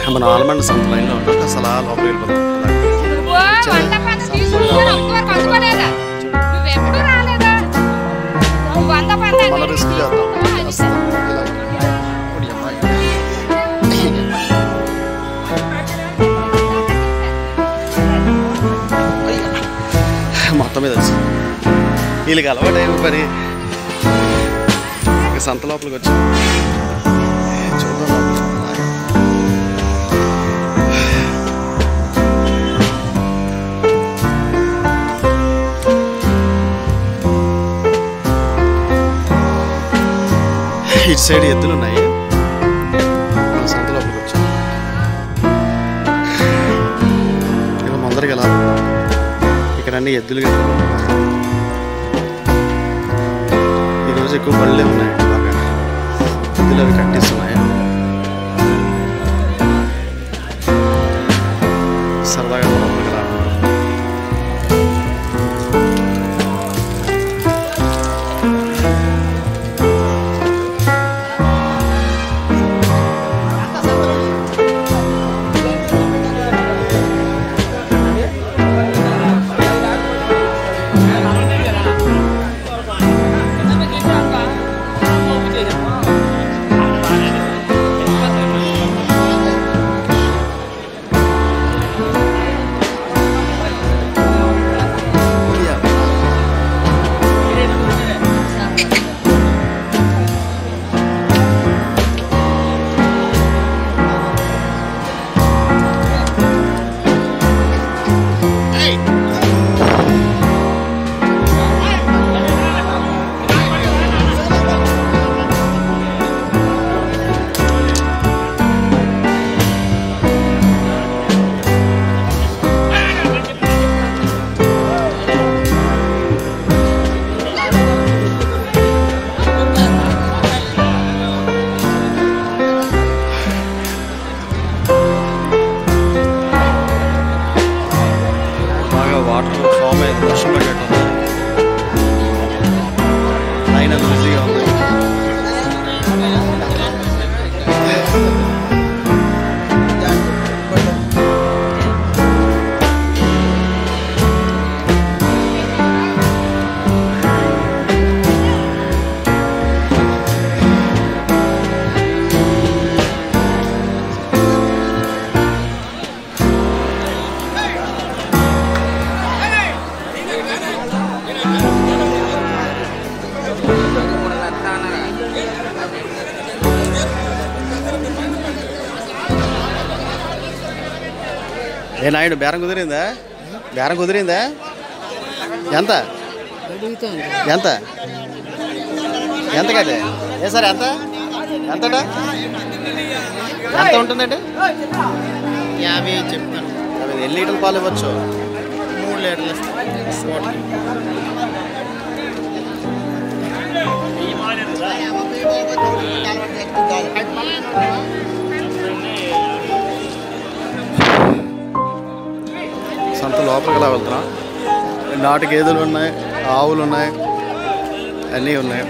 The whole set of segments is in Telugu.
మన ఆల్మండ్ సంత లైన్లో ఉంటాం అసలు ఆ లోపలికి వెళ్ళిపోతాం నువ్వు వంట పని తీసుకుంటున్నావు ఒక్కవరకు అందుకోలేదా నువ్వెప్పుడు రాలేదా నువ్వు వంద పని మన రిస్క్ చేద్దాం అసలు ఇలా. మొత్తం మీద వచ్చి వీళ్ళకి అలవాటు అయిన పని ఇక సంత లోపలికి వచ్చి చూద్దాం లోపలికి. ఇటు సైడ్ ఎద్దులు ఉన్నాయి మన సంత లోపలికి వచ్చాం ఇక్కడ ముందరికి ఎలా ఇక్కడ అన్ని ఎద్దులు కదా ఈరోజు ఎక్కువ బళ్ళే ఉన్నాయి బాగా ఎద్దులు అవి కట్టిస్తున్నాయి సరదాగా లోపలికి రా బాగా వాటర్ ఫామ్ అయితే వర్షం పడ్డట్టు ఉంది అయినా బిజీగా ఉంది ఏ నాయుడు బేరం కుదిరిందా బేరం కుదిరిందా ఎంత ఎంత ఎంత కదే ఏ సార్ ఎంత ఎంతట ఎంత ఉంటుందండి యాభై చెప్తాను యాభై ఎన్ని లీటర్ల పాలు ఇవ్వచ్చు మూడు లీటర్లు ఇస్తాను సంత లోపలికి ఎలా వెళ్తున్నాం నాటు గేదెలు ఉన్నాయి ఆవులు ఉన్నాయి అన్నీ ఉన్నాయి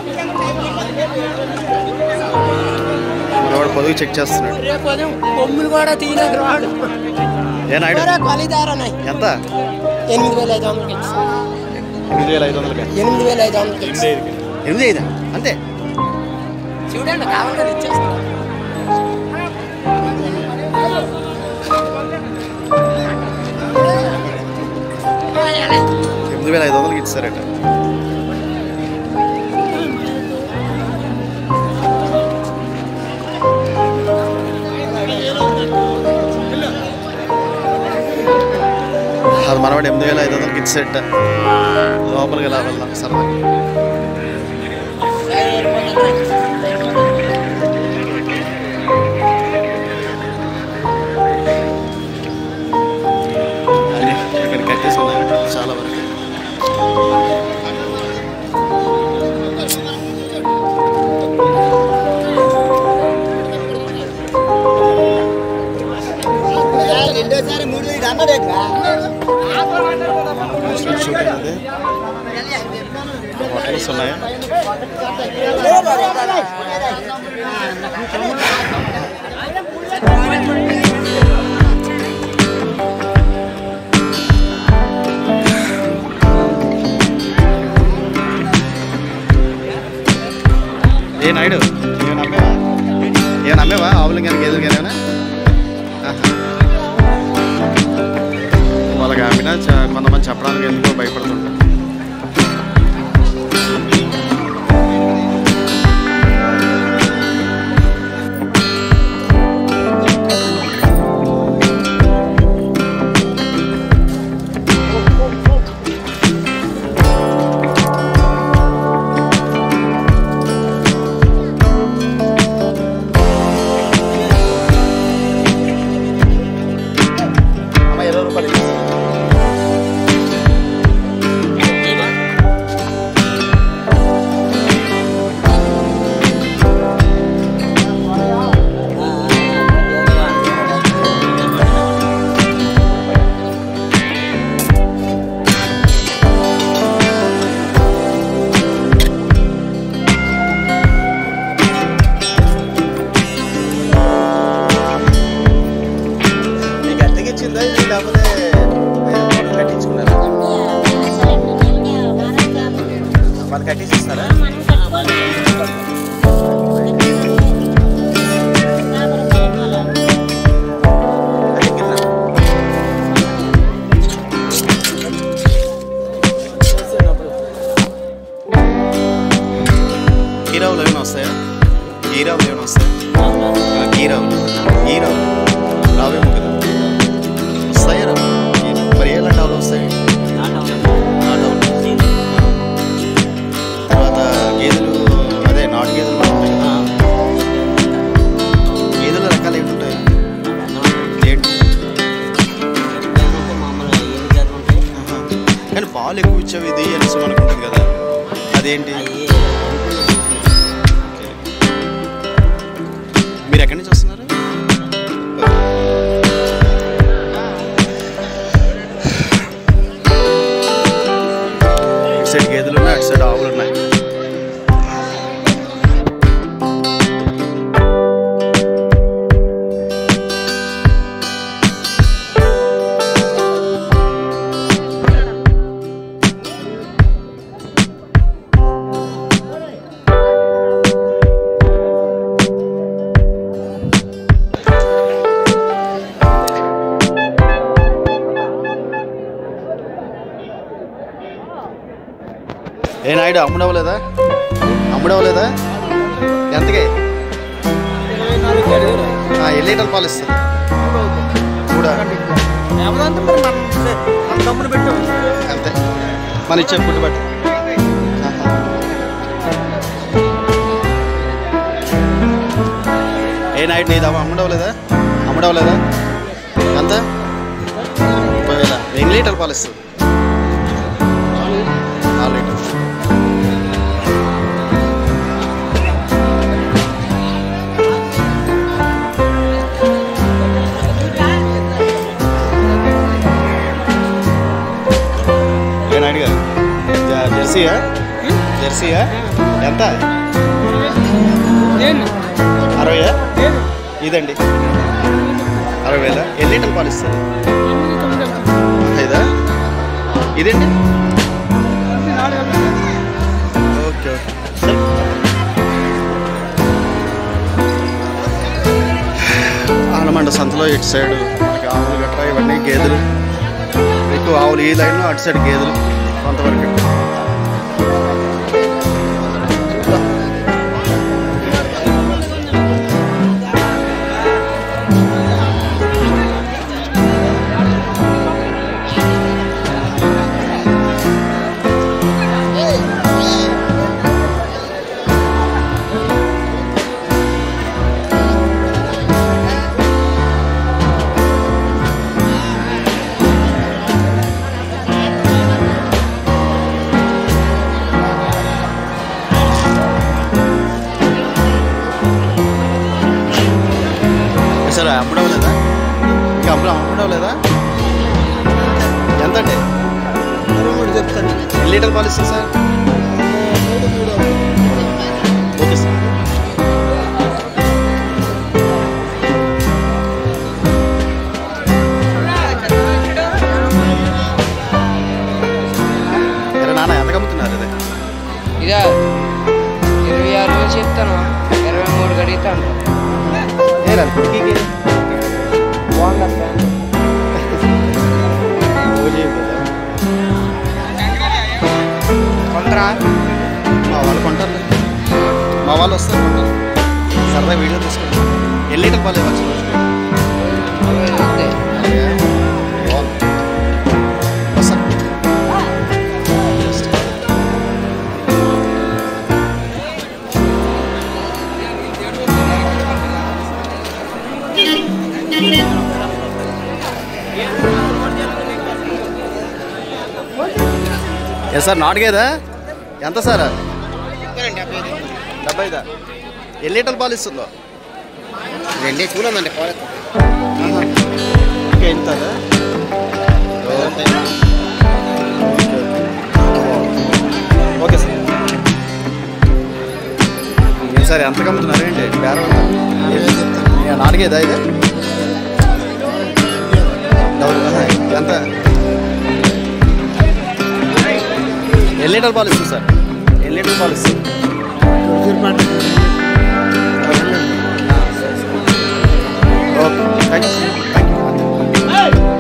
మనవాడు పొదుగు చెక్ చేస్తున్నాడు రేపు ఉదయం కొమ్ములు కూడా తీయలేదు రాడు ఏ నాయుడు కలిదారన్నాయి ఎంత ఎనిమిది వేల ఐదు వందలకి ఇచ్చి ఎనిమిది వేల ఐదు వందలకి ఎనిమిది వేల ఐదు వందలకి ఇచ్చి ఎనిమిది ఐదా అంతే చూడండి కావాలని ఇచ్చేస్తాను ఎనిమిది వేల ఐదు వందలకి ఇచ్చారట అది మనవాడు ఎనిమిది వేల ఐదు వందలకి ఇచ్చేట లోపలికి ఎలా వెళ్దాం సరదాగా అన్నీ ఇక్కడ కట్టేసి ఉన్నాయి చాలా వరకు రెండోసారి మూడు వేలు అన్నాడు స్ట్రీట్ షూటింగ్ అది హోటల్స్ ఉన్నాయి ఇక్కడ అమ్మేవా ఆవులు కానీ గేదెలు కానీ ఏమైనా? ఆహా. వాళ్ళకి అమ్మినా చ- కొంతమంది చెప్పడానికి ఎందుకో భయపడుతుంటారు అమ్మ ఇరవై రూపాయలు ఇవ్వు. మీకు అద్దెకి ఇచ్చిందా ఇది లేకపోతే మీరు కట్టించుకున్నారా వాళ్ళు కట్టించి ఇస్తారా అది కింద. గీరావులు ఏమైనా వస్తాయా గీరావులు ఏమైనా వస్తాయా ఆ, గీరావులు గీరావులు రావేమో కదా వస్తాయా రావు? మరి ఎలాంటి ఆవులు వస్తాయి నాటావులు తర్వాత గేదెలు అదే నాటు గేదెలు కూడా ఉంటాయి కదా గేదెల రకాలు ఏంటి ఉంటాయి ఏంటి ఆహా. కానీ పాలు ఎక్కువ ఇచ్చేవి ఇది అనేసి అనుకుంటాం కదా అదేంటి ఓకే. మీరు ఎక్కడి నుంచి వస్తున్నారు ఇటు సైడ్ గేదెలు ఉన్నాయి అటు సైడ్ ఆవులు ఉన్నాయి ఏ నాయుడు అమ్ముడవలేదా అమ్ముడవలేదా ఎంతకి ఆ, ఎన్ని లీటర్లు పాలు ఇస్తుంది కూడా అంతే మన ఇచ్చే ఫుడ్ బట్టి ఆహా. ఏ నాయుడు నీది అమ్మ అమ్ముడవలేదా అమ్ముడవలేదా ఎంత ముప్పై వేల ఎన్ని లీటర్లు పాలు ఇస్తుంది నాలుగు లీటర్లు ఏ నాయుడు గారు జ- జెర్సీయా జెర్సీయా ఎంత అరవయా ఇదండి అరవై వేల ఎన్ని లీటర్లు పాలు ఇస్తారు ఐదా ఇదండి ఓకే ఓకే సరే. ఆనమండ సంతలో ఇటు సైడ్ మనకి ఆవులు గట్రా ఇవన్నీ గేదెలు ఎక్కువ ఆవులు ఈ లైన్లో అటు సైడ్ గేదెలు కొంతవరకు సరే అమ్ముడవలేదా ఇంకా అమ్ముడు అమ్ముడవలేదా ఎంత అండి చెప్తాను ఎన్ని లీటర్ పాలు ఇస్తుంది సార్ ఓకే సార్ ఎరా నాన్న ఎంత అమ్ముతున్నారు ఇది ఇదా ఇరవై ఆరు వేలు చెప్తాను ఇరవై మూడు గడిగుతాను ఇచ్చేయాలి కుర్కీకి కొందరా మా వాళ్ళు కొంటారు మా వాళ్ళు వస్తారు కొంటారు సరదా వీడియో తీసుకుంటారు ఎన్ని లీటర్ పాలు ఇవ్వచ్చు అలాగే? బాగుంది. వస్తా. Just. ఏ సార్ నాటుగేదా ఎంత సార్ డెబ్బై ఐదా ఎన్ని లీటర్ పాలు ఇస్తుందో రెండే చూడండి పాలు ఇంకా ఎంతదా ఓకే సార్ ఏం సార్ ఎంత కమ్ముతున్నారు ఏంటి బేరం ఎంత? నాలుగేదా ఇది డబుల్ ఆహా, ఎంత ఎన్ని లీటర్ పాలు ఇస్తుంది సార్ ఎన్ని లీటర్ పాలు ఇస్తుంది okay thank you thank you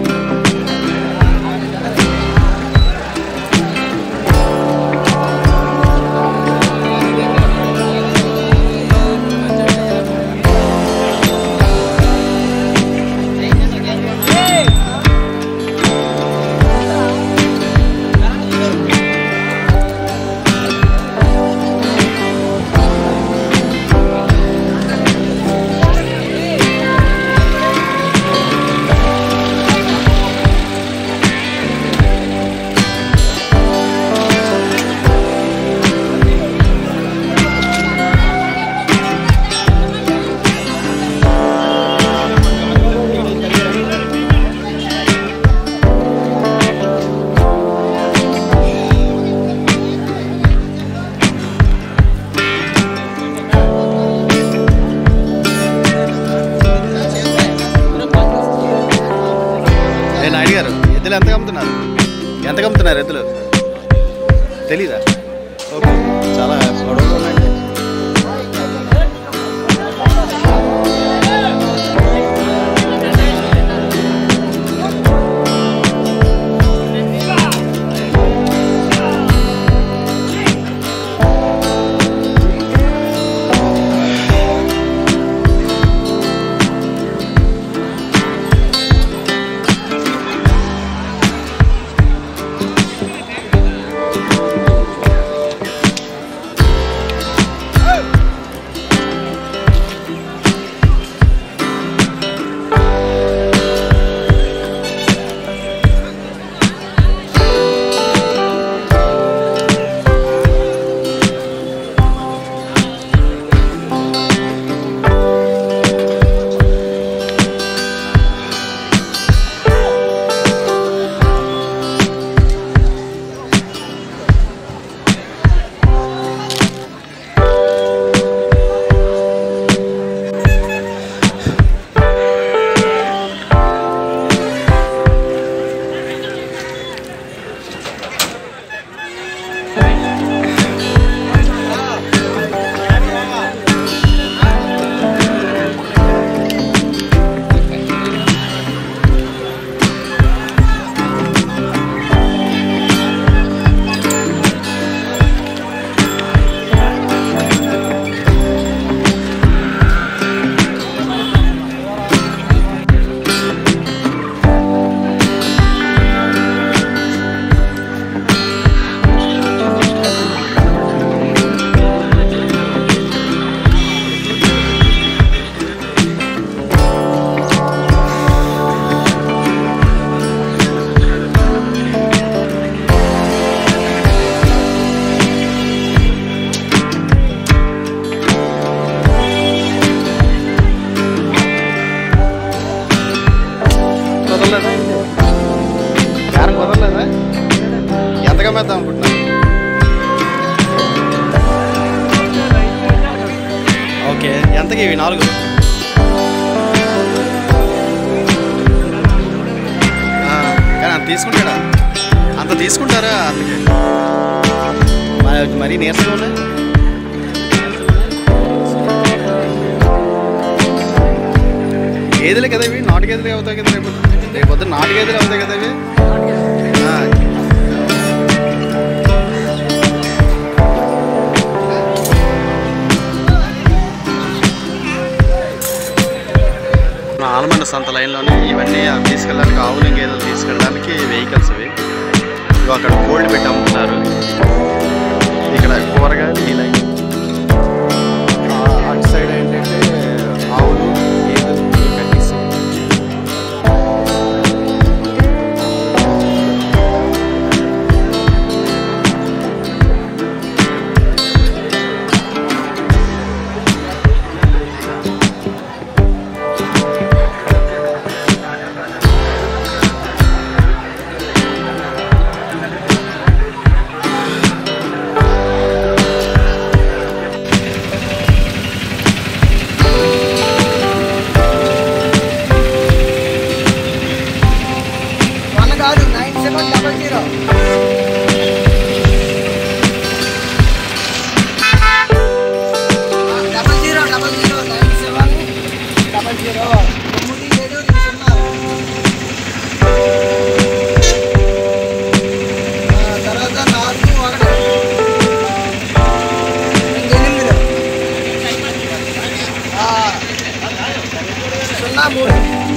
నేను అడిగారు ఎద్దులు ఎంత కమ్ముతున్నారు ఎంత కమ్ముతున్నారు ఎద్దులు తెలీదా ఓకే చాలా గొడవలు ఉన్నాయండి కుదరలేదా బేరం కుదరలేదా ఎంతగా మేద్దాం అనుకుంటున్నా ఓకే ఎంతకి ఇవి నాలుగు ఆ, కానీ అంత తీసుకుంటాడా అంత తీసుకుంటారా అందుకే మరి మరీ నీరసంగా ఉన్నాయి గేదెలు కదా ఇవి నాటు గేదెలు అవుతాయి కదా రేపు రేపు పొద్దున్న నాటు గేదెలు అవుతాయి కదా ఇవి ఆ. మన ఆలమండ సంత లైన్లోనే ఇవన్నీ అవి తీసుకెళ్ళడానికి ఆవులు గేదెలు తీసుకెళ్ళడానికి వెహికల్స్ ఇవి ఇవి అక్కడ కోల్డ్ పెట్టి అమ్ముతున్నారు ఇక్కడ కూరగాయలు ఈ లైన్ ఆ, అటు సైడ్ ఏంటంటే ఆవులు గేదెలు ఇవి కట్టేసి వన్ కాదు nine seven double zero double zero double zero nine seven double zero తొమ్మిది ఏడు రెండు సున్నా ఆ, తర్వాత నాలుగు ఒకటి రెండు ఎనిమిది ఆ, సున్నా మూడు